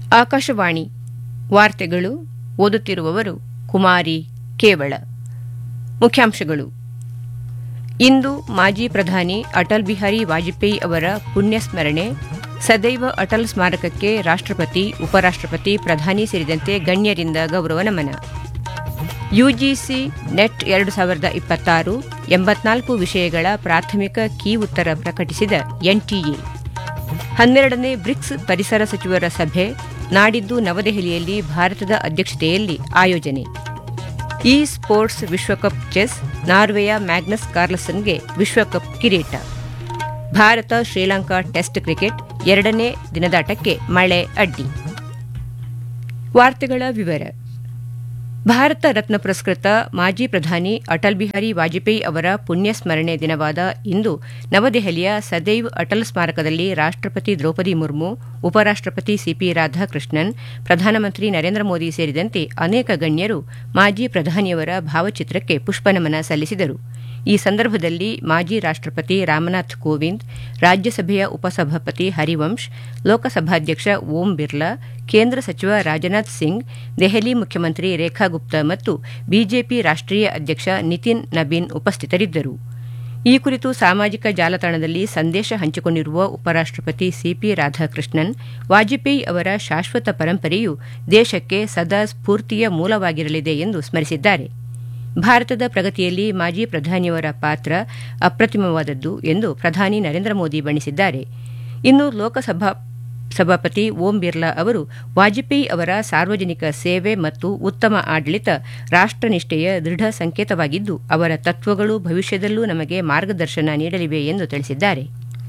ಆಕಾಶವಾಣಿ ವಾರ್ತೆಗಳು ಓದುತ್ತಿರುವವರು ಕುಮಾರಿ ಕೇವಳ ಮುಖ್ಯಾಂಶಗಳು ಇಂದು ಮಾಜಿ ಪ್ರಧಾನಿ ಅಟಲ್ ಬಿಹಾರಿ ವಾಜಪೇಯಿ ಅವರ ಪುಣ್ಯ ಸ್ಮರಣೆ ಸದೈವ ಅಟಲ್ ಸ್ಮಾರಕಕ್ಕೆ ರಾಷ್ಟ್ರಪತಿ ಉಪರಾಷ್ಟ್ರಪತಿ ಪ್ರಧಾನಿ ಸೇರಿದಂತೆ ಗಣ್ಯರಿಂದ ಗೌರವ ನಮನ ಯುಜಿಸಿ ನೆಟ್ ಎರಡು ಸಾವಿರದ ಇಪ್ಪತ್ತಾರು ಎಂಬತ್ನಾಲ್ಕು ವಿಷಯಗಳ ಪ್ರಾಥಮಿಕ ಕೀ ಉತ್ತರ ಪ್ರಕಟಿಸಿದ ಎನ್ಟಿಎ ಹನ್ನೆರಡನೇ ಬ್ರಿಕ್ಸ್ ಪರಿಸರ ಸಚಿವರ ಸಭೆ ನಾಡಿದ್ದು ನವದೆಹಲಿಯಲ್ಲಿ ಭಾರತದ ಅಧ್ಯಕ್ಷತೆಯಲ್ಲಿ ಆಯೋಜನೆ ಇ ಸ್ಪೋರ್ಟ್ಸ್ ವಿಶ್ವಕಪ್ ಚೆಸ್ ನಾರ್ವೆಯ ಮ್ಯಾಗ್ನಸ್ ಕಾರ್ಲಸನ್ಗೆ ವಿಶ್ವಕಪ್ ಕಿರೀಟ ಭಾರತ ಶ್ರೀಲಂಕಾ ಟೆಸ್ಟ್ ಕ್ರಿಕೆಟ್ ಎರಡನೇ ದಿನದಾಟಕ್ಕೆ ಮಳೆ ಅಡ್ಡಿ ವಾರ್ತೆಗಳ ವಿವರ ಭಾರತ ರತ್ನ ಪುರಸ್ಕೃತ ಮಾಜಿ ಪ್ರಧಾನಿ ಅಟಲ್ ಬಿಹಾರಿ ವಾಜಪೇಯಿ ಅವರ ಪುಣ್ಯ ಸ್ಮರಣೆ ದಿನವಾದ ಇಂದು ನವದೆಹಲಿಯ ಸದೈವ್ ಅಟಲ್ ಸ್ಮಾರಕದಲ್ಲಿ ರಾಷ್ಟ್ರಪತಿ ದ್ರೌಪದಿ ಮುರ್ಮು ಉಪರಾಷ್ಟ್ರಪತಿ ಸಿಪಿ ರಾಧಾಕೃಷ್ಣನ್ ಪ್ರಧಾನಮಂತ್ರಿ ನರೇಂದ್ರ ಮೋದಿ ಸೇರಿದಂತೆ ಅನೇಕ ಗಣ್ಯರು ಮಾಜಿ ಪ್ರಧಾನಿಯವರ ಭಾವಚಿತ್ರಕ್ಕೆ ಪುಷ್ಪನಮನ ಸಲ್ಲಿಸಿದರು ಈ ಸಂದರ್ಭದಲ್ಲಿ ಮಾಜಿ ರಾಷ್ಟ್ರಪತಿ ರಾಮನಾಥ್ ಕೋವಿಂದ್ ರಾಜ್ಯಸಭೆಯ ಉಪಸಭಾಪತಿ ಹರಿವಂಶ್ ಲೋಕಸಭಾಧ್ಯಕ್ಷ ಓಂ ಬಿರ್ಲಾ ಕೇಂದ್ರ ಸಚಿವ ರಾಜನಾಥ್ ಸಿಂಗ್ ದೆಹಲಿ ಮುಖ್ಯಮಂತ್ರಿ ರೇಖಾ ಗುಪ್ತಾ ಮತ್ತು ಬಿಜೆಪಿ ರಾಷ್ಟ್ರೀಯ ಅಧ್ಯಕ್ಷ ನಿತಿನ್ ನಬೀನ್ ಉಪಸ್ಥಿತರಿದ್ದರು ಈ ಕುರಿತು ಸಾಮಾಜಿಕ ಜಾಲತಾಣದಲ್ಲಿ ಸಂದೇಶ ಹಂಚಿಕೊಂಡಿರುವ ಉಪರಾಷ್ಟ್ರಪತಿ ಸಿಪಿ ರಾಧಾಕೃಷ್ಣನ್ ವಾಜಪೇಯಿ ಅವರ ಶಾಶ್ವತ ಪರಂಪರೆಯು ದೇಶಕ್ಕೆ ಸದಾ ಸ್ಫೂರ್ತಿಯ ಮೂಲವಾಗಿರಲಿದೆ ಎಂದು ಸ್ಮರಿಸಿದ್ದಾರೆ ಭಾರತದ ಪ್ರಗತಿಯಲ್ಲಿ ಮಾಜಿ ಪ್ರಧಾನಿಯವರ ಪಾತ್ರ ಅಪ್ರತಿಮವಾದದ್ದು ಎಂದು ಪ್ರಧಾನಿ ನರೇಂದ್ರ ಮೋದಿ ಬಣ್ಣಿಸಿದ್ದಾರೆ ಇನ್ನು ಲೋಕಸಭಾ ಸಭಾಪತಿ ಓಂ ಬಿರ್ಲಾ ಅವರು ವಾಜಪೇಯಿ ಅವರ ಸಾರ್ವಜನಿಕ ಸೇವೆ ಮತ್ತು ಉತ್ತಮ ಆಡಳಿತ ರಾಷ್ಟ್ರನಿಷ್ಠೆಯ ದೃಢ ಸಂಕೇತವಾಗಿದ್ದು ಅವರ ತತ್ವಗಳು ಭವಿಷ್ಯದಲ್ಲೂ ನಮಗೆ ಮಾರ್ಗದರ್ಶನ ನೀಡಲಿವೆ ಎಂದು ತಿಳಿಸಿದ್ದಾರೆ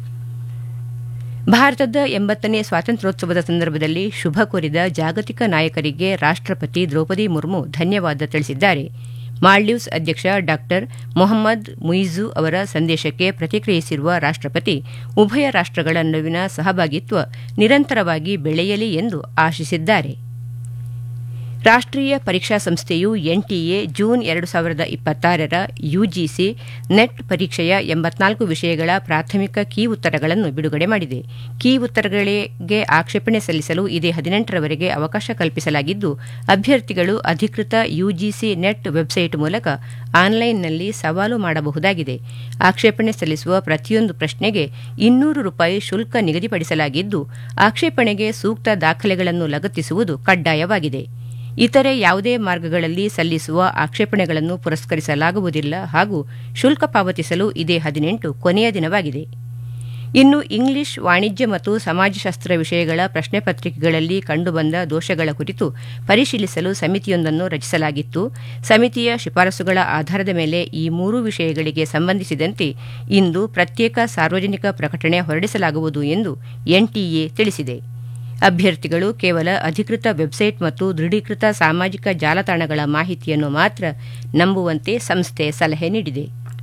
ಭಾರತದ ಎಂಬತ್ತನೇ ಸ್ವಾತಂತ್ರ್ಯೋತ್ಸವದ ಸಂದರ್ಭದಲ್ಲಿ ಶುಭ ಕೋರಿದ ಜಾಗತಿಕ ನಾಯಕರಿಗೆ ರಾಷ್ಟ್ರಪತಿ ದ್ರೌಪದಿ ಮುರ್ಮು ಧನ್ಯವಾದ ತಿಳಿಸಿದ್ದಾರೆ ಮಾಲ್ಡೀವ್ಸ್ ಅಧ್ಯಕ್ಷ ಡಾ ಮೊಹಮ್ಮದ್ ಮುಯಿಜು ಅವರ ಸಂದೇಶಕ್ಕೆ ಪ್ರತಿಕ್ರಿಯಿಸಿರುವ ರಾಷ್ಟ್ರಪತಿ ಉಭಯ ರಾಷ್ಟ್ರಗಳ ನಡುವಿನ ಸಹಭಾಗಿತ್ವ ನಿರಂತರವಾಗಿ ಬೆಳೆಯಲಿ ಎಂದು ಆಶಿಸಿದ್ದಾರೆ ರಾಷ್ಟ್ರೀಯ ಪರೀಕ್ಷಾ ಸಂಸ್ಥೆಯು ಎನ್ಟಿಎ ಜೂನ್ ಎರಡು ಸಾವಿರದ ಇಪ್ಪತ್ತಾರರ ಯುಜಿಸಿ ನೆಟ್ ಪರೀಕ್ಷೆಯ ಎಂಬತ್ನಾಲ್ಕು ವಿಷಯಗಳ ಪ್ರಾಥಮಿಕ ಕೀ ಉತ್ತರಗಳನ್ನು ಬಿಡುಗಡೆ ಮಾಡಿದೆ ಕೀ ಉತ್ತರಗಳಿಗೆ ಆಕ್ಷೇಪಣೆ ಸಲ್ಲಿಸಲು ಇದೇ ಹದಿನೆಂಟರವರೆಗೆ ಅವಕಾಶ ಕಲ್ಪಿಸಲಾಗಿದ್ದು ಅಭ್ಯರ್ಥಿಗಳು ಅಧಿಕೃತ ಯುಜಿಸಿ ನೆಟ್ ವೆಬ್ಸೈಟ್ ಮೂಲಕ ಆನ್ಲೈನ್ನಲ್ಲಿ ಸವಾಲು ಮಾಡಬಹುದಾಗಿದೆ ಆಕ್ಷೇಪಣೆ ಸಲ್ಲಿಸುವ ಪ್ರತಿಯೊಂದು ಪ್ರಶ್ನೆಗೆ ಇನ್ನೂರು ರೂಪಾಯಿ ಶುಲ್ಕ ನಿಗದಿಪಡಿಸಲಾಗಿದ್ದು ಆಕ್ಷೇಪಣೆಗೆ ಸೂಕ್ತ ದಾಖಲೆಗಳನ್ನು ಲಗತ್ತಿಸುವುದು ಕಡ್ಡಾಯವಾಗಿದೆ ಇತರೆ ಯಾವುದೇ ಮಾರ್ಗಗಳಲ್ಲಿ ಸಲ್ಲಿಸುವ ಆಕ್ಷೇಪಣೆಗಳನ್ನು ಪುರಸ್ಕರಿಸಲಾಗುವುದಿಲ್ಲ ಹಾಗೂ ಶುಲ್ಕ ಪಾವತಿಸಲು ಇದೇ ಹದಿನೆಂಟು ಕೊನೆಯ ದಿನವಾಗಿದೆ ಇನ್ನು ಇಂಗ್ಲಿಷ್ ವಾಣಿಜ್ಯ ಮತ್ತು ಸಮಾಜಶಾಸ್ತ್ರ ವಿಷಯಗಳ ಪ್ರಶ್ನೆ ಪತ್ರಿಕೆಗಳಲ್ಲಿ ಕಂಡುಬಂದ ದೋಷಗಳ ಕುರಿತು ಪರಿಶೀಲಿಸಲು ಸಮಿತಿಯೊಂದನ್ನು ರಚಿಸಲಾಗಿತ್ತು ಸಮಿತಿಯ ಶಿಫಾರಸುಗಳ ಆಧಾರದ ಮೇಲೆ ಈ ಮೂರೂ ವಿಷಯಗಳಿಗೆ ಸಂಬಂಧಿಸಿದಂತೆ ಇಂದು ಪ್ರತ್ಯೇಕ ಸಾರ್ವಜನಿಕ ಪ್ರಕಟಣೆ ಹೊರಡಿಸಲಾಗುವುದು ಎಂದು ಎನ್ಟಿಎ ತಿಳಿಸಿದೆ ಅಭ್ಯರ್ಥಿಗಳು ಕೇವಲ ಅಧಿಕೃತ ವೆಬ್ಸೈಟ್ ಮತ್ತು ದೃಢೀಕೃತ ಸಾಮಾಜಿಕ ಜಾಲತಾಣಗಳ ಮಾಹಿತಿಯನ್ನು ಮಾತ್ರ ನಂಬುವಂತೆ ಸಂಸ್ಥೆ ಸಲಹೆ ನೀಡಿದೆ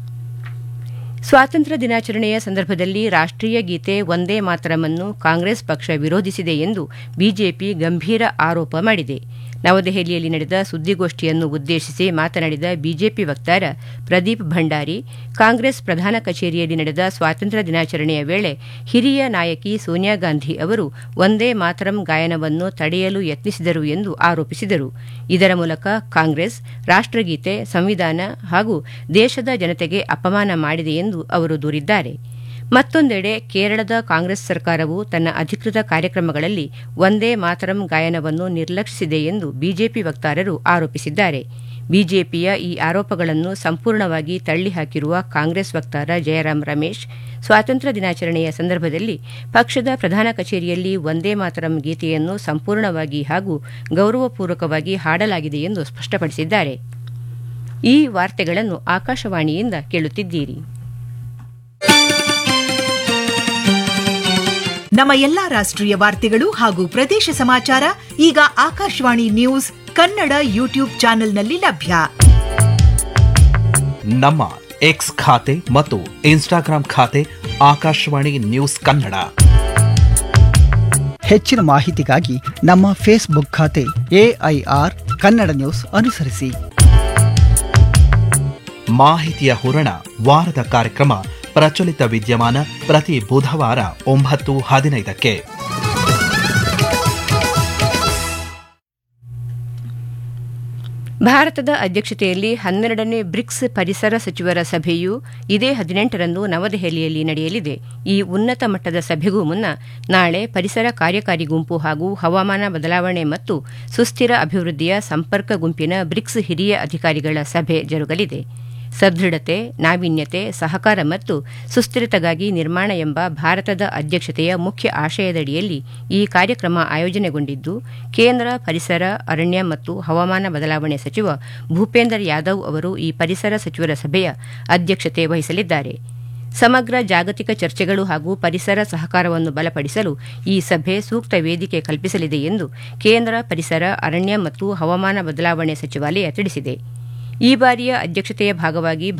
ಸ್ವಾತಂತ್ರ್ಯ ದಿನಾಚರಣೆಯ ಸಂದರ್ಭದಲ್ಲಿ ರಾಷ್ಟ್ರೀಯ ಗೀತೆ ಒಂದೇ ಮಾತರಮನ್ನು ಕಾಂಗ್ರೆಸ್ ಪಕ್ಷ ವಿರೋಧಿಸಿದೆ ಎಂದು ಬಿಜೆಪಿ ಗಂಭೀರ ಆರೋಪ ಮಾಡಿದೆ ನವದೆಹಲಿಯಲ್ಲಿ ನಡೆದ ಸುದ್ದಿಗೋಷ್ಠಿಯನ್ನು ಉದ್ದೇಶಿಸಿ ಮಾತನಾಡಿದ ಬಿಜೆಪಿ ವಕ್ತಾರ ಪ್ರದೀಪ್ ಭಂಡಾರಿ ಕಾಂಗ್ರೆಸ್ ಪ್ರಧಾನ ಕಚೇರಿಯಲ್ಲಿ ನಡೆದ ಸ್ವಾತಂತ್ರ್ಯ ದಿನಾಚರಣೆಯ ವೇಳೆ ಹಿರಿಯ ನಾಯಕಿ ಸೋನಿಯಾ ಗಾಂಧಿ ಅವರು ಒಂದೇ ಮಾತರಂ ಗಾಯನವನ್ನು ತಡೆಯಲು ಯತ್ನಿಸಿದರು ಎಂದು ಆರೋಪಿಸಿದರು ಇದರ ಮೂಲಕ ಕಾಂಗ್ರೆಸ್ ರಾಷ್ಟ್ರಗೀತೆ ಸಂವಿಧಾನ ಹಾಗೂ ದೇಶದ ಜನತೆಗೆ ಅಪಮಾನ ಮಾಡಿದೆ ಎಂದು ಅವರು ದೂರಿದ್ದಾರೆ ಮತ್ತೊಂದೆಡೆ ಕೇರಳದ ಕಾಂಗ್ರೆಸ್ ಸರ್ಕಾರವು ತನ್ನ ಅಧಿಕೃತ ಕಾರ್ಯಕ್ರಮಗಳಲ್ಲಿ ಒಂದೇ ಮಾತರಂ ಗಾಯನವನ್ನು ನಿರ್ಲಕ್ಷಿಸಿದೆ ಎಂದು ಬಿಜೆಪಿ ವಕ್ತಾರರು ಆರೋಪಿಸಿದ್ದಾರೆ ಬಿಜೆಪಿಯ ಈ ಆರೋಪಗಳನ್ನು ಸಂಪೂರ್ಣವಾಗಿ ತಳ್ಳಿಹಾಕಿರುವ ಕಾಂಗ್ರೆಸ್ ವಕ್ತಾರ ಜಯರಾಮ್ ರಮೇಶ್ ಸ್ವಾತಂತ್ರ್ಯ ದಿನಾಚರಣೆಯ ಸಂದರ್ಭದಲ್ಲಿ ಪಕ್ಷದ ಪ್ರಧಾನ ಕಚೇರಿಯಲ್ಲಿ ಒಂದೇ ಮಾತರಂ ಗೀತೆಯನ್ನು ಸಂಪೂರ್ಣವಾಗಿ ಹಾಗೂ ಗೌರವಪೂರ್ವಕವಾಗಿ ಹಾಡಲಾಗಿದೆ ಎಂದು ಸ್ಪಷ್ಟಪಡಿಸಿದ್ದಾರೆ ಈ ವಾರ್ತೆಗಳನ್ನು ಆಕಾಶವಾಣಿಯಿಂದ ಕೇಳುತ್ತಿದ್ದೀರಿ ನಮ್ಮ ಎಲ್ಲಾ ರಾಷ್ಟ್ರೀಯ ವಾರ್ತೆಗಳು ಹಾಗೂ ಪ್ರದೇಶ ಸಮಾಚಾರ ಈಗ ಆಕಾಶವಾಣಿ ನ್ಯೂಸ್ ಕನ್ನಡ ಯೂಟ್ಯೂಬ್ ಚಾನೆಲ್ನಲ್ಲಿ ಲಭ್ಯ ನಮ್ಮ ಎಕ್ಸ್ ಖಾತೆ ಮತ್ತು ಇನ್ಸ್ಟಾಗ್ರಾಂ ಖಾತೆ ಆಕಾಶವಾಣಿ ನ್ಯೂಸ್ ಕನ್ನಡ ಹೆಚ್ಚಿನ ಮಾಹಿತಿಗಾಗಿ ನಮ್ಮ ಫೇಸ್ಬುಕ್ ಖಾತೆ ಎಐಆರ್ ಕನ್ನಡ ನ್ಯೂಸ್ ಅನುಸರಿಸಿ ಮಾಹಿತಿಯ ಹೂರಣ ವಾರದ ಕಾರ್ಯಕ್ರಮ ಪ್ರಚಲಿತ ವಿದ್ಯಮಾನ ಪ್ರತಿ ಬುಧವಾರ ಒಂಬತ್ತು ಹದಿನೈದಕ್ಕೆ ಭಾರತದ ಅಧ್ಯಕ್ಷತೆಯಲ್ಲಿ ಹನ್ನೆರಡನೇ ಬ್ರಿಕ್ಸ್ ಪರಿಸರ ಸಚಿವರ ಸಭೆಯು ಇದೇ ಹದಿನೆಂಟರಂದು ನವದೆಹಲಿಯಲ್ಲಿ ನಡೆಯಲಿದೆ ಈ ಉನ್ನತ ಮಟ್ಟದ ಸಭೆಗೂ ಮುನ್ನ ನಾಳೆ ಪರಿಸರ ಕಾರ್ಯಕಾರಿ ಗುಂಪು ಹಾಗೂ ಹವಾಮಾನ ಬದಲಾವಣೆ ಮತ್ತು ಸುಸ್ಥಿರ ಅಭಿವೃದ್ಧಿಯ ಸಂಪರ್ಕ ಗುಂಪಿನ ಬ್ರಿಕ್ಸ್ ಹಿರಿಯ ಅಧಿಕಾರಿಗಳ ಸಭೆ ಜರುಗಲಿದೆ ಸದೃಢತೆ ನಾವೀನ್ಯತೆ ಸಹಕಾರ ಮತ್ತು ಸುಸ್ಥಿರತೆಗಾಗಿ ನಿರ್ಮಾಣ ಎಂಬ ಭಾರತದ ಅಧ್ಯಕ್ಷತೆಯ ಮುಖ್ಯ ಆಶಯದಡಿಯಲ್ಲಿ ಈ ಕಾರ್ಯಕ್ರಮ ಆಯೋಜನೆಗೊಂಡಿದ್ದು ಕೇಂದ್ರ ಪರಿಸರ ಅರಣ್ಯ ಮತ್ತು ಹವಾಮಾನ ಬದಲಾವಣೆ ಸಚಿವ ಭೂಪೇಂದರ್ ಯಾದವ್ ಅವರು ಈ ಪರಿಸರ ಸಚಿವರ ಸಭೆಯ ಅಧ್ಯಕ್ಷತೆ ವಹಿಸಲಿದ್ದಾರೆ ಸಮಗ್ರ ಜಾಗತಿಕ ಚರ್ಚೆಗಳು ಹಾಗೂ ಪರಿಸರ ಸಹಕಾರವನ್ನು ಬಲಪಡಿಸಲು ಈ ಸಭೆ ಸೂಕ್ತ ವೇದಿಕೆ ಕಲ್ಪಿಸಲಿದೆ ಎಂದು ಕೇಂದ್ರ ಪರಿಸರ ಅರಣ್ಯ ಮತ್ತು ಹವಾಮಾನ ಬದಲಾವಣೆ ಸಚಿವಾಲಯ ತಿಳಿಸಿದೆ ಈ ಬಾರಿಯ ಅಧ್ಯಕ್ಷತೆಯ ಭಾಗವಾಗಿ